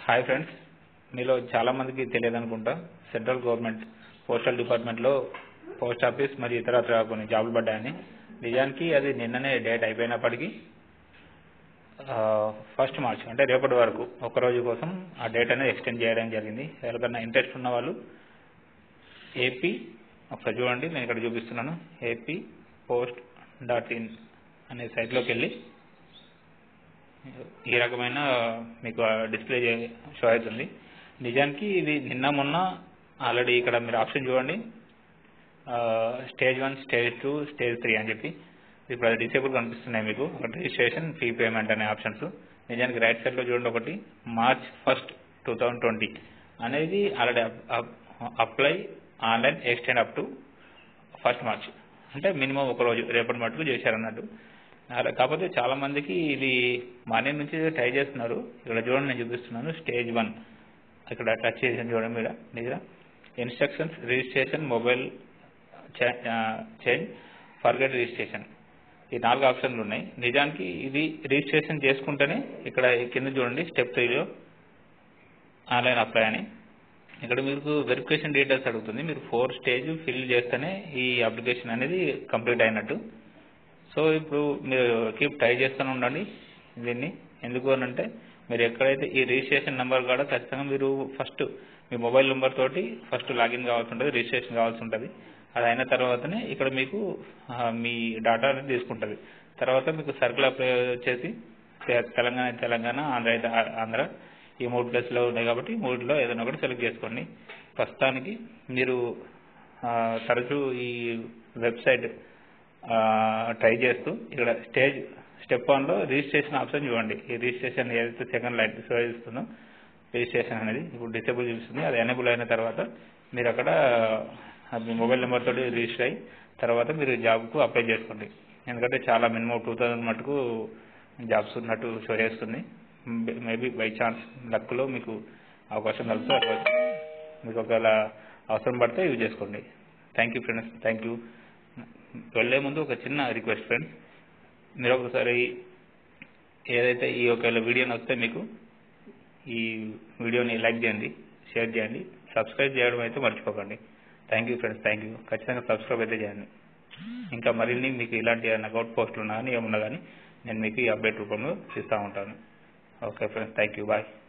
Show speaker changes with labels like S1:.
S1: hi friends మీలో చాలా మందికి తెలియదు అనుకుంటా సెంట్రల్ గవర్నమెంట్ పోస్టల్ డిపార్ట్మెంట్లో పోస్ట్ ఆఫీస్ మరియు ఇతరత్ర కొన్ని జాబులు పడ్డాయని నిజానికి అది నిన్ననే డేట్ అయిపోయినప్పటికీ ఫస్ట్ మార్చ్ అంటే రేపటి వరకు ఒక రోజు కోసం ఆ డేట్ అనేది ఎక్స్టెండ్ చేయడం జరిగింది ఎవరికన్నా ఇంట్రెస్ట్ ఉన్న వాళ్ళు ఏపీ ఒకసారి చూడండి నేను ఇక్కడ చూపిస్తున్నాను ఏపీ పోస్ట్ డాట్ ఇన్ అనే సైట్లోకి వెళ్ళి ఈ రకమైన మీకు డిస్ప్లే షో అవుతుంది నిజానికి ఇది నిన్న మొన్న ఆల్రెడీ ఇక్కడ మీరు ఆప్షన్ చూడండి stage one stage two stage three అని చెప్పి ఇప్పుడు అది డిసేబుల్ కనిపిస్తున్నాయి మీకు ఒక రిజిస్ట్రేషన్ ఫీ పేమెంట్ అనే ఆప్షన్స్ నిజానికి రైట్ సైడ్లో చూడండి ఒకటి March first two thousand twenty అనేది already apply online extend up to first March అంటే మినిమం ఒక రోజు రేపటి మటుకు చేశారన్నట్టు కాకపోతే చాలా మందికి ఇది మార్నింగ్ నుంచి ట్రై చేస్తున్నారు ఇక్కడ చూడండి నేను చూపిస్తున్నాను స్టేజ్ వన్ ఇక్కడ టచ్ చేసి చూడండి మీరు దగ్గర instructions registration mobile change forget registration ఈ నాలుగు ఆప్షన్లు ఉన్నాయి నిజానికి ఇది రిజిస్ట్రేషన్ చేసుకుంటేనే ఇక్కడ కింద చూడండి స్టెప్ త్రీలో ఆన్లైన్ అప్లై అని ఇక్కడ మీకు వెరిఫికేషన్ డీటెయిల్స్ అడుగుతుంది మీరు ఫోర్ స్టేజ్ ఫిల్ చేస్తేనే ఈ అప్లికేషన్ అనేది కంప్లీట్ అయినట్టు సో ఇప్పుడు మీరు కీప్ ట్రై చేస్తూనే ఉండండి దీన్ని ఎందుకు అని అంటే మీరు ఎక్కడైతే ఈ రిజిస్ట్రేషన్ నెంబర్ కూడా ఖచ్చితంగా మీరు ఫస్ట్ మీ మొబైల్ నెంబర్ తోటి ఫస్ట్ లాగిన్ కావాల్సి ఉంటుంది రిజిస్ట్రేషన్ కావాల్సి ఉంటుంది అది అయిన తర్వాతనే ఇక్కడ మీకు మీ డాటా అనేది తీసుకుంటుంది తర్వాత మీకు సర్కిల్ అప్లై వచ్చేసి తెలంగాణ తెలంగాణ ఆంధ్ర అయితే ఆంధ్ర ఈ మూడు ప్లేస్లో ఉన్నాయి కాబట్టి మూడులో ఏదైనా ఒకటి సెలెక్ట్ చేసుకోండి ప్రస్తుతానికి మీరు తరచూ ఈ వెబ్సైట్ ట్రై చేస్తూ ఇక్కడ స్టేజ్ స్టెప్ వన్లో రిజిస్ట్రేషన్ ఆప్షన్ చూడండి ఈ రిజిస్ట్రేషన్ ఏదైతే సెకండ్ లైన్ షో ఇస్తుందో రిజిస్ట్రేషన్ అనేది ఇప్పుడు డిసేబుల్ చూపిస్తుంది అది ఎనేబుల్ అయిన తర్వాత మీరు అక్కడ మీ మొబైల్ నెంబర్ తోటి రిజిస్టర్ అయ్యి తర్వాత మీరు జాబ్కు అప్లై చేసుకోండి ఎందుకంటే చాలా మినిమం టూ థౌజండ్ మటుకు జాబ్స్ ఉన్నట్టు షో చేస్తుంది మేబీ బై ఛాన్స్ లక్లో మీకు అవకాశం కలుగుతుంది మీకు ఒకవేళ అవసరం పడితే యూజ్ చేసుకోండి thank you friends thank you వెళ్లే ముందు ఒక చిన్న రిక్వెస్ట్ ఫ్రెండ్స్ మీరు ఒకసారి ఏదైతే ఈ ఒకవేళ వీడియో నచ్చితే మీకు ఈ వీడియోని లైక్ చేయండి షేర్ చేయండి సబ్స్క్రైబ్ చేయడం అయితే మర్చిపోకండి thank you friends thank you ఖచ్చితంగా సబ్స్క్రైబ్ అయితే చేయండి ఇంకా మరిన్ని మీకు ఇలాంటి నకౌట్ పోస్టులు ఉన్నా కానీ ఏమున్నా కానీ నేను మీకు ఈ అప్డేట్ రూపంలో ఇస్తూ ఉంటాను okay friends thank you bye